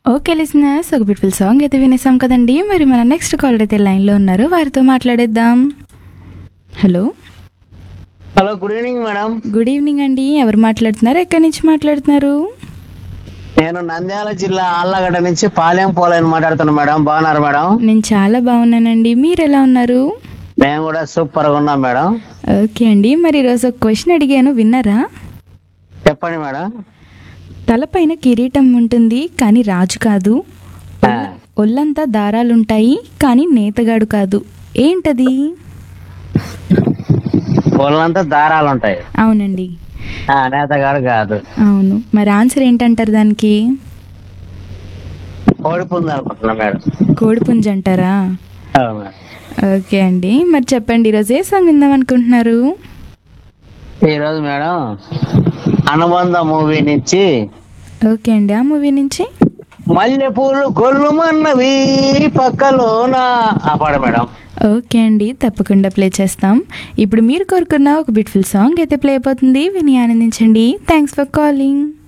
Okay listeners ఒక beautiful song అయితే వినేసాం కదండి మరి మన నెక్స్ట్ కాలర్ అయితే లైన్లో ఉన్నారు వారితో మాట్లాడేద్దాం hello hello good evening madam good evening అండి ఎవరు మాట్లాడుతున్నారు ఎక్కడి నుంచి మాట్లాడుతున్నారు నేను నంద్యాల జిల్లా ఆళ్ళగడ్డ నుంచి పాలెం పోలేని మాట్లాడుతున్నా మేడం బాగున్నారు మేడం నేను చాలా బాగున్నానండి మీరు ఎలా ఉన్నారు మేము కూడా సూపర్ గా ఉన్నాం మేడం ఓకే అండి మరి ఈరోజు ఒక క్వశ్చన్ అడిగాను విన్నారా చెప్పండి మేడం తలపైన కిరీటం ఉంటుంది కానీ రాజు కాదు ఆ, ఒళ్ళంతా దారాలుంటాయి కానీ నేతగాడు కాదు ఏంటది ఒళ్ళంతా దారాలు ఉంటాయి అవునండి ఆ, నేతగాడు కాదు అవును మరి ఆన్సర్ ఏంటంటారు దానికి ఓడిపోయింది అనుకుంటున్నా మేడం కోడిపుంజ అంటారా అవును మేడం. ఓకే అండి మరి చెప్పండి ఈరోజు ఏ సాంగ్ విందాం అనుకుంటున్నారు ఈరోజు మేడం అనుబంధ మూవీ నుంచి ఓకే అండి ఆ మూవీ నుంచి మల్లె పూలు గొల్లుమన్నవి పక్కలోన ఆ పాట మేడం ఓకే అండి తప్పకుండా ప్లే చేస్తాం ఇప్పుడు మీరు కోరుకున్న ఒక బ్యూటిఫుల్ సాంగ్ అయితే ప్లే అయిపోతుంది విని ఆనందించండి థ్యాంక్స్ ఫర్ కాలింగ్